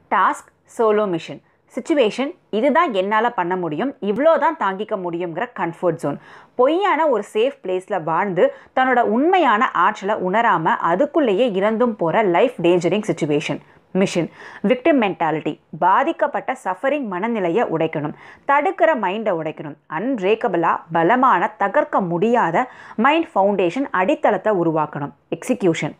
task solo mission situation இதுதான் என்னால் பண்ண முடியும் இவ்வளோ தான் தாங்கிக்க முடியுங்கிற கம்ஃபர்ட் ஜோன் பொய்யான ஒரு சேஃப் பிளேஸில் வாழ்ந்து தன்னோட உண்மையான ஆற்றலை உணராமல் அதுக்குள்ளேயே இறந்தும் போகிற life endangering situation mission victim mentality பாதிக்கப்பட்ட சஃபரிங் மனநிலையை உடைக்கணும் தடுக்கிற மைண்டை உடைக்கணும் அன்பிரேக்கபிளாக பலமான தகர்க்க முடியாத மைண்ட் ஃபவுண்டேஷன் அடித்தளத்தை உருவாக்கணும் எக்ஸிக்யூஷன்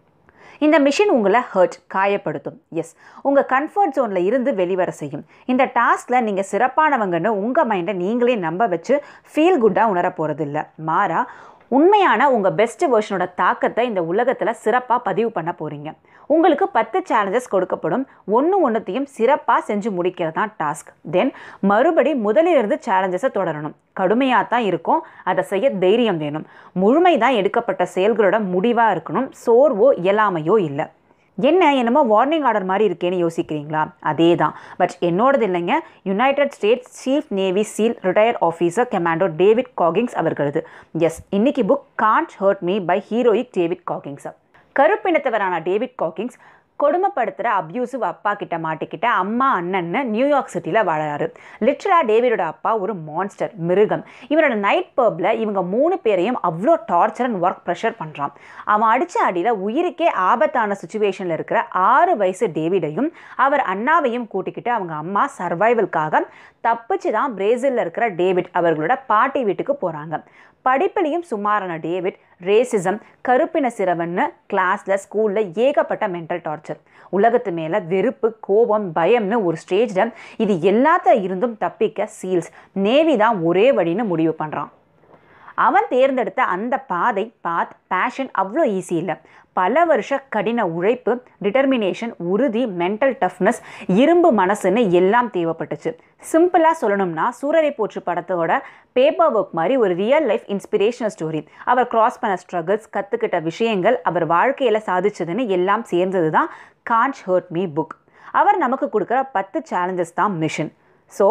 இந்த மிஷின் உங்களை ஹர்ட் காயப்படுத்தும் எஸ் உங்கள் கம்ஃபர்ட் ஜோனில் இருந்து வெளிவர செய்யும் இந்த டாஸ்கில் நீங்கள் சிறப்பானவங்கன்னு உங்கள் மைண்டை நீங்களே நம்ப வச்சு ஃபீல் குட்டாக உணர போகிறதில்ல மாறா உண்மையான உங்கள் பெஸ்ட் வெர்ஷனோட தாக்கத்தை இந்த உலகத்தில் சிறப்பாக பதிவு பண்ண போகிறீங்க உங்களுக்கு பத்து சேலஞ்சஸ் கொடுக்கப்படும் ஒன்று ஒன்றுத்தையும் சிறப்பாக செஞ்சு முடிக்கிறது தான் டாஸ்க் தென் மறுபடி முதலிலிருந்து சேலஞ்சஸை தொடரணும் கடுமையாக தான் இருக்கும் அதை செய்ய தைரியம் வேணும் முழுமை தான் எடுக்கப்பட்ட செயல்களோட முடிவாக இருக்கணும் சோர்வோ இயலாமையோ இல்லை என்ன என்னமோ வார்னிங் ஆர்டர் மாதிரி இருக்கேன்னு யோசிக்கிறீங்களா அதே தான் பட் என்னோடது இல்லைங்க United States chief navy seal retired officer commando David Goggins அவர்களது எஸ் இன்னைக்கு book can't hurt me by heroic David Goggins கருப்பினத்தவரான டேவிட் காக்கிங்ஸ் கொடுமைப்படுத்துகிற அப்யூசிவ் அப்பா கிட்ட மாட்டிக்கிட்ட அம்மா அண்ணன்னு நியூயார்க் சிட்டியில் வாழறாரு லிட்ரலாக டேவிடோட அப்பா ஒரு மான்ஸ்டர் மிருகம் இவனோட நைட் பர்பில் இவங்க மூணு பேரையும் அவ்வளோ டார்ச்சர் அண்ட் ஒர்க் ப்ரெஷர் பண்ணுறான் அவன் அடித்த அடியில் உயிருக்கே ஆபத்தான சுச்சுவேஷனில் இருக்கிற ஆறு வயசு டேவிடையும் அவர் அண்ணாவையும் கூட்டிக்கிட்டு அவங்க அம்மா சர்வைவல்காக தப்பிச்சு தான் பிரேசிலில் இருக்கிற டேவிட் அவர்களோட பாட்டி வீட்டுக்கு போகிறாங்க படிப்பிலையும் சுமாரான டேவிட் ரேசிசம் கருப்பின சிரவன்னு கிளாஸில் ஸ்கூலில் ஏகப்பட்ட மென்டல் டார்ச்சர் உலகத்து மேலே வெறுப்பு கோபம் பயம்னு ஒரு ஸ்டேஜில் இது எல்லாத்த இருந்தும் தப்பிக்க சீல்ஸ் நேவி தான் ஒரே வழின்னு முடிவு பண்ணுறான் அவன் தேர்ந்தெடுத்த அந்த பாதை பாத் பேஷன் அவ்வளோ ஈஸி இல்லை பல வருஷ கடின உழைப்பு டிட்டர்மினேஷன் உறுதி மென்டல் டஃப்னஸ் இரும்பு மனசுன்னு எல்லாம் தேவைப்பட்டுச்சு சிம்பிளாக சொல்லணும்னா சூரரை போற்று படத்தோட பேப்பர் ஒர்க் மாதிரி ஒரு ரியல் லைஃப் இன்ஸ்பிரேஷனல் ஸ்டோரி அவர் கிராஸ் பண்ண ஸ்ட்ரகிள்ஸ் கற்றுக்கிட்ட விஷயங்கள் அவர் வாழ்க்கையில் சாதிச்சதுன்னு எல்லாம் சேர்ந்தது தான் கான்ச் ஹர்ட் மீ புக் அவர் நமக்கு கொடுக்குற பத்து சேலஞ்சஸ் தான் மிஷன் ஸோ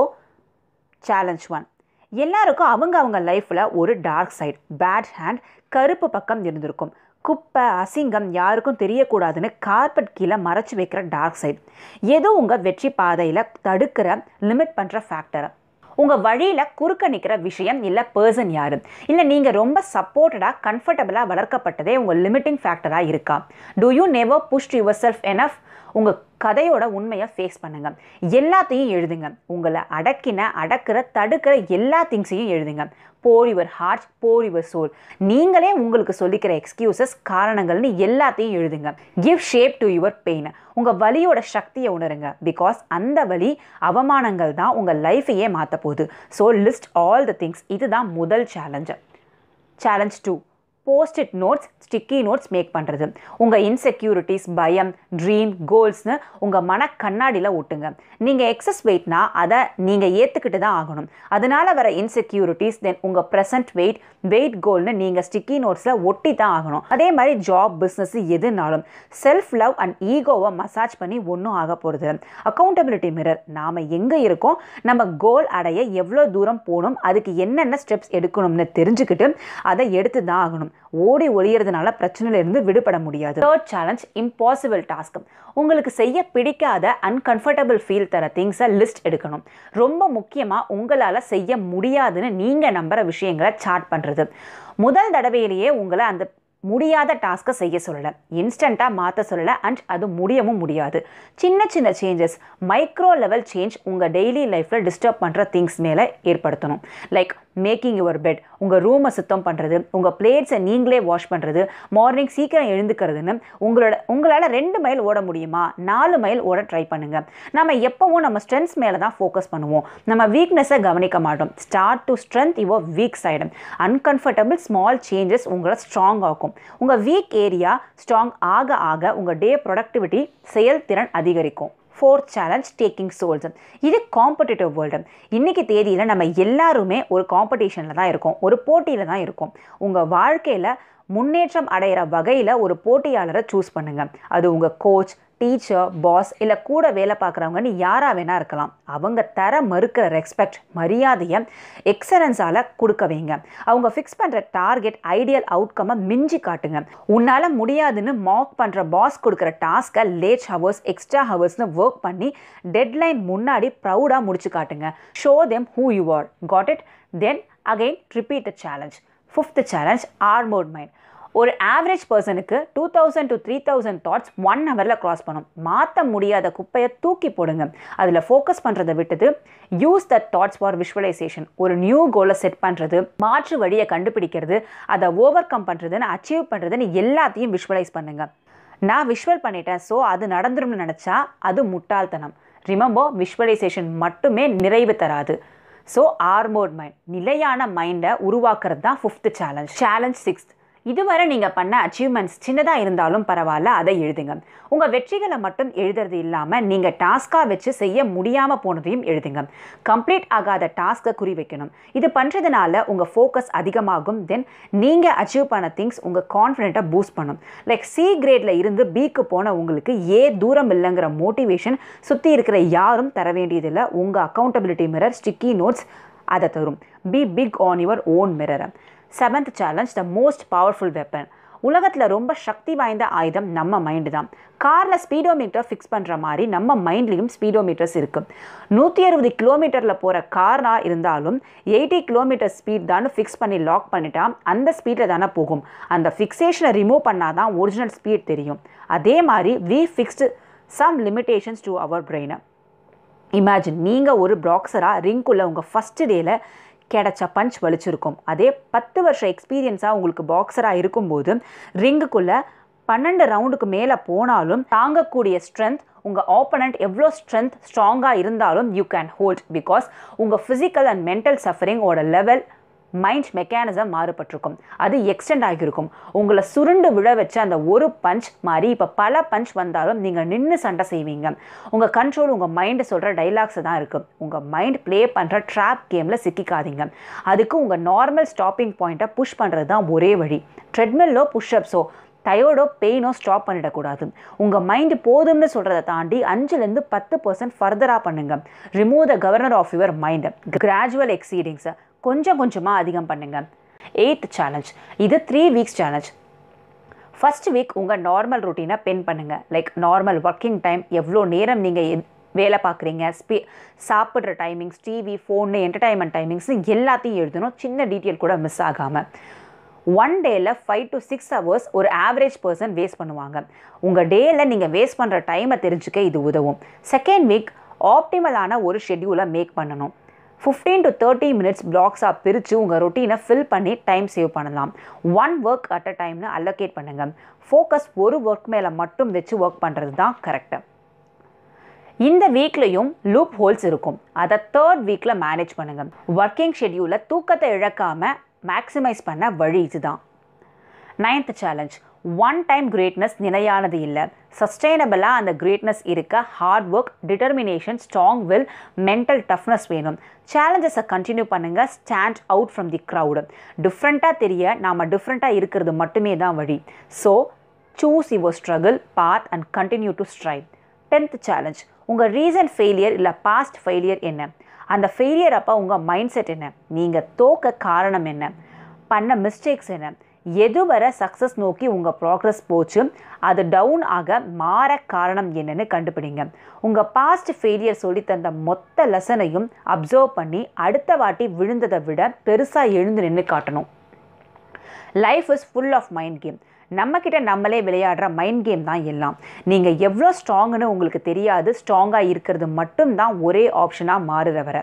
சேலஞ்ச் ஒன் எல்லாருக்கும் அவங்க அவங்க லைஃப்பில் ஒரு டார்க் சைட் பேட் ஹேண்ட் கருப்பு பக்கம் இருந்திருக்கும் குப்பை அசிங்கம் யாருக்கும் தெரியக்கூடாதுன்னு கார்பெட் கீழே மறைச்சி வைக்கிற டார்க் சைட் ஏதோ உங்கள் வெற்றி பாதையில் தடுக்கிற லிமிட் பண்ணுற ஃபேக்டரை உங்கள் வழியில் குறுக்க நிற்கிற விஷயம் இல்லை பர்சன் யார் இல்லை நீங்கள் ரொம்ப சப்போர்ட்டடாக கம்ஃபர்டபுளாக வளர்க்கப்பட்டதே உங்கள் லிமிட்டிங் ஃபேக்டராக இருக்கா do you never push yourself enough உங்கள் கதையோட உண்மையை ஃபேஸ் பண்ணுங்க எல்லாத்தையும் எழுதுங்க உங்களை அடக்கின அடக்கிற தடுக்கிற எல்லா திங்ஸையும் எழுதுங்க for your heart for your soul நீங்களே உங்களுக்கு சொல்லிக்கிற எக்ஸ்கியூசஸ் காரணங்கள்னு எல்லாத்தையும் எழுதுங்க give shape to your pain உங்கள் வலியோட சக்தியை உணருங்க பிகாஸ் அந்த வலி அவமானங்கள் தான் உங்கள் லைஃபையே மாற்ற போகுது so list all the things இதுதான் முதல் challenge challenge two post it notes sticky notes make பண்ணுறது உங்கள் இன்செக்யூரிட்டிஸ் பயம் ட்ரீம் கோல்ஸ்னு உங்கள் மன கண்ணாடியில் ஒட்டுங்க நீங்கள் எக்ஸஸ் வெயிட்னா அதை நீங்கள் ஏற்றுக்கிட்டு தான் ஆகணும் அதனால் வர இன்செக்யூரிட்டிஸ் தென் உங்கள் ப்ரெசன்ட் வெயிட் வெயிட் கோல்னு நீங்கள் ஸ்டிக்கி நோட்ஸில் ஒட்டி தான் ஆகணும் அதே மாதிரி ஜாப் பிஸ்னஸ் எதுனாலும் செல்ஃப் லவ் அண்ட் ஈகோவை மசாஜ் பண்ணி ஒன்றும் ஆக போகிறது அக்கௌண்டபிலிட்டி மிரர் நாம் எங்கே இருக்கோம் நம்ம கோல் அடைய எவ்வளோ தூரம் போகணும் அதுக்கு என்னென்ன ஸ்டெப்ஸ் எடுக்கணும்னு தெரிஞ்சுக்கிட்டு அதை எடுத்து தான் ஆகணும் ஓடி ஒளியறதுனால பிரச்சனையிலிருந்து விடுபட முடியாது தேர்ட் சேலஞ்ச் இம்பாசிபிள் டாஸ்க் உங்களுக்கு செய்ய பிடிக்காத அன்கம்ஃபர்டபுள் ஃபீல் தர திங்ஸை லிஸ்ட் எடுக்கணும் ரொம்ப முக்கியமாக உங்களால் செய்ய முடியாதுன்னு நீங்கள் நம்புகிற விஷயங்களை சார்ட் பண்ணுறது முதல் தடவையிலேயே உங்களை அந்த முடியாத டாஸ்க்கை செய்ய சொல்லலை இன்ஸ்டண்ட்டாக மாற்ற சொல்லலை அண்ட் அது முடியவும் முடியாது சின்ன சின்ன சேஞ்சஸ் மைக்ரோ லெவல் சேஞ்ச் உங்கள் டெய்லி லைஃப்பில் டிஸ்டர்ப் பண்ணுற திங்ஸ் மேலே ஏற்படுத்தணும் லைக் மேக்கிங் யுவர் பெட் உங்கள் ரூமை சுத்தம் பண்ணுறது உங்கள் பிளேட்ஸை நீங்களே வாஷ் பண்ணுறது மார்னிங் சீக்கிரம் எழுந்துக்கிறதுன்னு உங்களோட உங்களால் ரெண்டு மைல் ஓட முடியுமா நாலு மைல் ஓட ட்ரை பண்ணுங்கள் நம்ம எப்போவும் நம்ம ஸ்ட்ரென்த்ஸ் மேலே தான் ஃபோக்கஸ் பண்ணுவோம் நம்ம வீக்னஸை கவனிக்க மாட்டோம் start to strength your weak side uncomfortable small changes உங்களை ஸ்ட்ராங் ஆக்கும் உங்கள் வீக் ஏரியா ஸ்ட்ராங் ஆக ஆக உங்கள் டே ப்ரொடக்டிவிட்டி செயல்திறன் அதிகரிக்கும் ஃபோர்த் சேலஞ்ச் டேக்கிங் சோல்ஸ் இது காம்படிட்டிவ் வேர்ல்டு இன்றைக்கி தேதியில் நம்ம எல்லாருமே ஒரு காம்படிஷனில் தான் இருக்கோம் ஒரு போட்டியில் தான் இருக்கோம் உங்கள் வாழ்க்கையில் முன்னேற்றம் அடைகிற வகையில் ஒரு போட்டியாளரை சூஸ் பண்ணுங்க அது உங்கள் கோச் டீச்சர் பாஸ் இல்லை கூட வேலை பார்க்குறவங்கன்னு யாராக வேணா இருக்கலாம் அவங்க தர மறுக்கிற ரெஸ்பெக்ட் மரியாதையை எக்ஸலன்ஸால் கொடுக்க வைங்க அவங்க ஃபிக்ஸ் பண்ணுற டார்கெட் ஐடியல் அவுட்கம்மை மிஞ்சி காட்டுங்க உன்னால் முடியாதுன்னு மாக் பண்ணுற பாஸ் கொடுக்குற டாஸ்க்கை லேட் ஹவர்ஸ் எக்ஸ்ட்ரா ஹவர்ஸ்னு ஒர்க் பண்ணி டெட்லைன் முன்னாடி ப்ரௌடாக முடிச்சு காட்டுங்க show them who you are got it then again repeat the challenge fifth challenge armoured mind ஒரு ஆவரேஜ் பர்சனுக்கு two thousand to three thousand thoughts one ஹவரில் க்ராஸ் பண்ணும் மாற்ற முடியாத குப்பையை தூக்கி போடுங்க அதில் ஃபோக்கஸ் பண்ணுறதை விட்டுட்டு use that thoughts for visualization ஒரு நியூ கோலை செட் பண்ணுறது மாற்று வழியை கண்டுபிடிக்கிறது அதை ஓவர் கம் பண்ணுறதுன்னு அச்சீவ் பண்ணுறதுன்னு எல்லாத்தையும் விஷுவலைஸ் பண்ணுங்க நான் விஷுவல் பண்ணிட்டேன் ஸோ அது நடந்துரும்னு நினச்சா அது முட்டாள்தனம் ரிமெம்பர் விஷுவலைசேஷன் மட்டுமே நிறைவு தராது ஸோ ஆர்மோட் மைண்ட் நிலையான மைண்டை உருவாக்குறது தான் ஃபிஃப்த் சேலஞ்ச் சேலஞ்ச் சிக்ஸ்த் இதுவரை நீங்கள் பண்ண அச்சீவ்மெண்ட்ஸ் சின்னதாக இருந்தாலும் பரவாயில்ல அதை எழுதுங்க உங்கள் வெற்றிகளை மட்டும் எழுதுறது இல்லாமல் நீங்கள் டாஸ்காக வச்சு செய்ய முடியாமல் போனதையும் எழுதுங்க கம்ப்ளீட் ஆகாத டாஸ்க்கை குறி வைக்கணும் இது பண்ணுறதுனால உங்கள் ஃபோக்கஸ் அதிகமாகும் தென் நீங்கள் அச்சீவ் பண்ண திங்ஸ் உங்கள் கான்ஃபிடென்ட்டை பூஸ்ட் பண்ணும் லைக் சி கிரேடில் இருந்து பிக்கு போன உங்களுக்கு ஏ தூரம் இல்லைங்கிற மோட்டிவேஷன் சுற்றி இருக்கிற யாரும் தர வேண்டியதில்லை உங்கள் அக்கௌண்டபிலிட்டி மிரர் ஸ்டிக்கி நோட்ஸ் அதை தரும் பி பிக் ஆன் யுவர் ஓன் மிரரை seventh challenge the most powerful weapon உலகத்தில் ரொம்ப சக்தி வாய்ந்த ஆயுதம் நம்ம மைண்டு தான் காரில் ஸ்பீடோமீட்டர் ஃபிக்ஸ் பண்ணுற மாதிரி நம்ம மைண்ட்லேயும் ஸ்பீடோமீட்டர்ஸ் இருக்குது நூற்றி அறுபது கிலோமீட்டரில் போகிற காராக இருந்தாலும் எயிட்டி கிலோமீட்டர் ஸ்பீட் தான் ஃபிக்ஸ் பண்ணி லாக் பண்ணிட்டா அந்த ஸ்பீடில் தானே போகும் அந்த ஃபிக்ஸேஷனை ரிமூவ் பண்ணால் தான் ஒரிஜினல் ஸ்பீட் தெரியும் அதே மாதிரி we fixed some limitations to our பிரெயினை இமேஜின் நீங்கள் ஒரு பாக்ஸராக ரிங்குள்ளே உங்கள் ஃபஸ்ட்டு டேயில் கிடைச்ச பஞ்ச் வலிச்சிருக்கும் அதே பத்து வருஷம் எக்ஸ்பீரியன்ஸாக உங்களுக்கு பாக்ஸராக இருக்கும்போது ரிங்குக்குள்ளே பன்னெண்டு ரவுண்டுக்கு மேலே போனாலும் தாங்கக்கூடிய ஸ்ட்ரென்த் உங்கள் ஆப்பனண்ட் எவ்வளோ ஸ்ட்ரென்த் ஸ்ட்ராங்காக இருந்தாலும் யூ கேன் ஹோல்ட் பிகாஸ் உங்கள் ஃபிசிக்கல் அண்ட் மென்டல் சஃபரிங்கோட லெவல் மைண்ட் மெக்கானிசம் மாறுபட்டிருக்கும் அது எக்ஸ்டெண்ட் ஆகியிருக்கும் உங்களை சுருண்டு விழ வச்ச அந்த ஒரு பஞ்ச் மாதிரி இப்போ பல பஞ்ச் வந்தாலும் நீங்கள் நின்று சண்டை செய்வீங்க உங்கள் கண்ட்ரோல் உங்கள் மைண்டு சொல்கிற டைலாக்ஸ் தான் இருக்குது உங்கள் மைண்ட் ப்ளே பண்ணுற ட்ராப் கேமில் சிக்கிக்காதீங்க அதுக்கு உங்கள் நார்மல் ஸ்டாப்பிங் பாயிண்ட்டை புஷ் பண்ணுறது தான் ஒரே வழி ட்ரெட்மில்லோ புஷ்அப்ஸோ டயர்டோ பெயினோ ஸ்டாப் பண்ணிடக்கூடாது உங்கள் மைண்டு போதும்னு சொல்கிறத தாண்டி அஞ்சுலேருந்து பத்து பர்சன்ட் ஃபர்தராக பண்ணுங்க remove the governor of your mind gradual எக்ஸீடிங்ஸை கொஞ்சம் கொஞ்சமாக அதிகம் பண்ணுங்க எயித் சேலஞ்ச் இது three weeks challenge first week உங்கள் நார்மல் ரொட்டீனை பென் பண்ணுங்கள் லைக் நார்மல் ஒர்க்கிங் டைம் எவ்வளோ நேரம் நீங்கள் வேலை பார்க்குறீங்க ஸ்பே சாப்பிட்ற timings TV phone entertainment timings எல்லாத்தையும் எழுதணும் சின்ன டீட்டெயில் கூட மிஸ் ஆகாமல் ஒன் டேயில் ஃபைவ் டு சிக்ஸ் ஹவர்ஸ் ஒரு ஆவரேஜ் பர்சன் வேஸ்ட் பண்ணுவாங்க உங்கள் டேயில் நீங்கள் வேஸ்ட் பண்ணுற டைமை தெரிஞ்சுக்க இது உதவும் செகண்ட் வீக் ஆப்டிமலான ஒரு ஷெட்யூலை மேக் பண்ணணும் ஃபிஃப்டீன் டு தேர்ட்டி மினிட்ஸ் பிளாக்ஸாக பிரித்து உங்கள் ரொட்டீனை ஃபில் பண்ணி டைம் சேவ் பண்ணலாம் ஒன் ஒர்க் அட் அ டைம்னு அலோகேட் பண்ணுங்கள் ஃபோக்கஸ் ஒரு ஒர்க் மேலே மட்டும் வச்சு ஒர்க் பண்ணுறது தான் கரெக்டு இந்த வீக்லேயும் லூப் ஹோல்ஸ் இருக்கும் அதை தேர்ட் வீக்கில் மேனேஜ் பண்ணுங்கள் ஒர்க்கிங் ஷெட்யூலை தூக்கத்தை இழக்காமல் மேக்ஸிமைஸ் பண்ண வழி இதுதான் ninth challenge one time greatness நிலையானது இல்லை சஸ்டைனபிளாக அந்த கிரேட்னஸ் இருக்க hard work determination strong will mental toughness வேணும் சேலஞ்சஸை கண்டினியூ பண்ணுங்கள் stand out from the crowd டிஃப்ரெண்ட்டாக தெரிய நாம் டிஃப்ரெண்ட்டாக இருக்கிறது மட்டுமே தான் வழி so choose your struggle path and continue to strive tenth challenge உங்கள் ரீசன்ட் ஃபெயிலியர் இல்லை பாஸ்ட் ஃபெயிலியர் என்ன அந்த ஃபெயிலியர் அப்போ உங்கள் மைண்ட் செட் என்ன நீங்கள் தோக்க காரணம் என்ன பண்ண மிஸ்டேக்ஸ் என்ன எது வர சக்ஸஸ் நோக்கி உங்கள் ப்ராக்ரஸ் போச்சு அது டவுன் ஆக மாற காரணம் என்னன்னு கண்டுபிடிங்க உங்கள் பாஸ்ட் ஃபெயிலியர் சொல்லி தந்த மொத்த லெசனையும் அப்சர்வ் பண்ணி அடுத்த வாட்டி விழுந்ததை விட பெருசாக எழுந்து நின்று காட்டணும் life is full of mind game நம்மக்கிட்ட நம்மளே விளையாடுற மைண்ட் கேம் தான் எல்லாம் நீங்கள் எவ்வளோ ஸ்ட்ராங்குன்னு உங்களுக்கு தெரியாது ஸ்ட்ராங்காக இருக்கிறது மட்டும்தான் ஒரே ஆப்ஷனாக மாறுற வர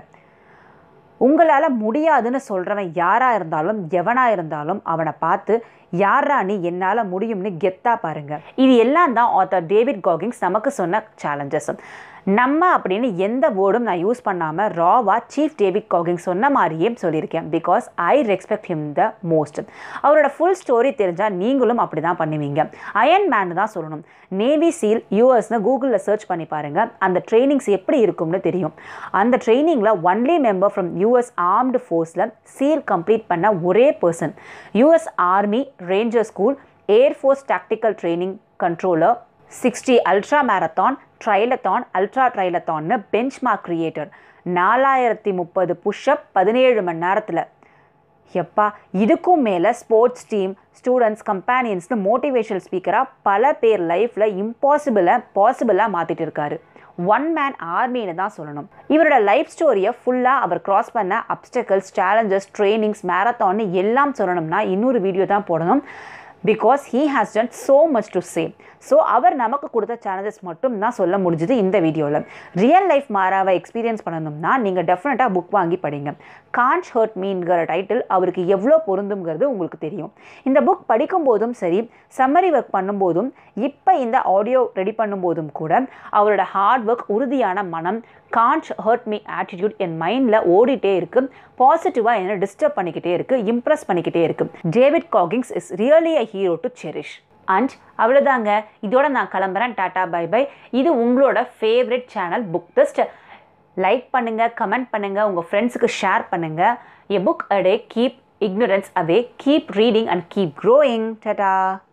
உங்களால் முடியாதுன்னு சொல்கிறவன் யாராக இருந்தாலும் எவனாக இருந்தாலும் அவனை பார்த்து யாரா நீ என்னால் முடியும்னு கெத்தாக பாருங்கள் இது எல்லாம் தான் ஆத்தர் டேவிட் காகிங்ஸ் நமக்கு சொன்ன சேலஞ்சஸ் நம்ம அப்படின்னு எந்த வேர்டும் நான் யூஸ் பண்ணாமல் ராவா சீஃப் டேவிட் காகிங் சொன்ன மாதிரியே சொல்லியிருக்கேன் because I respect him the most அவரோட ஃபுல் ஸ்டோரி தெரிஞ்சால் நீங்களும் அப்படி தான் பண்ணுவீங்க அயன் மேன் தான் சொல்லணும் நேவி சீல் யூஎஸ்னு கூகுளில் சர்ச் பண்ணி பாருங்கள் அந்த ட்ரைனிங்ஸ் எப்படி இருக்கும்னு தெரியும் அந்த ட்ரைனிங்கில் only member from US armed ஃபோர்ஸில் சீல் கம்ப்ளீட் பண்ண ஒரே person US army ranger school air force tactical training controller sixty ultra marathon triathlon ultra ட்ரைலத்தான்னு பெஞ்ச் மார்க் கிரியேட்டர் நாலாயிரத்தி முப்பது புஷ்அப் பதினேழு மணி நேரத்தில் எப்பா இதுக்கும் மேலே ஸ்போர்ட்ஸ் டீம் ஸ்டூடெண்ட்ஸ் கம்பேனியன்ஸ்னு மோட்டிவேஷனல் ஸ்பீக்கராக பல பேர் லைஃப்பில் இம்பாசிபிளை பாசிபிளாக மாற்றிட்டு இருக்காரு ஒன் மேன் ஆர்மின்னு தான் சொல்லணும் இவரோட லைஃப் ஸ்டோரியை ஃபுல்லாக அவர் கிராஸ் பண்ண அப்டக்கல்ஸ் சேலஞ்சஸ் ட்ரைனிங்ஸ் மேரத்தான்னு எல்லாம் சொல்லணும்னா இன்னொரு வீடியோ தான் போடணும் because he has done so much to same so அவர் நமக்கு கொடுத்த சேலஞ்சஸ் மட்டும் தான் சொல்ல முடிஞ்சது இந்த வீடியோவில் ரியல் லைஃப் மாறாவை எக்ஸ்பீரியன்ஸ் பண்ணணும்னா நீங்கள் டெஃபினட்டாக புக் வாங்கி படிங்க கான்ச் ஹர்ட் மீன்கிற டைட்டில் அவருக்கு எவ்வளோ பொருந்துங்கிறது உங்களுக்கு தெரியும் இந்த புக் படிக்கும்போதும் சரி சம்மரி ஒர்க் பண்ணும்போதும் இப்போ இந்த ஆடியோ ரெடி பண்ணும்போதும் கூட அவரோட ஹார்ட் ஒர்க் உறுதியான மனம் கான்ச் ஹர்ட் மீ ஆட்டிடியூட் என் மைண்டில் ஓடிட்டே இருக்கு பாசிட்டிவாக என்ன டிஸ்டர்ப் பண்ணிக்கிட்டே இருக்கு இம்ப்ரெஸ் பண்ணிக்கிட்டே இருக்கு David Goggins is really a hero to cherish and அவ்வளோதாங்க இதோட நான் கிளம்புறேன் டாட்டா பை பை இது உங்களோட favourite channel book test like பண்ணுங்கள் கமெண்ட் பண்ணுங்கள் உங்கள் ஃப்ரெண்ட்ஸுக்கு ஷேர் பண்ணுங்கள் a book a day keep ignorance away keep reading and keep growing Tata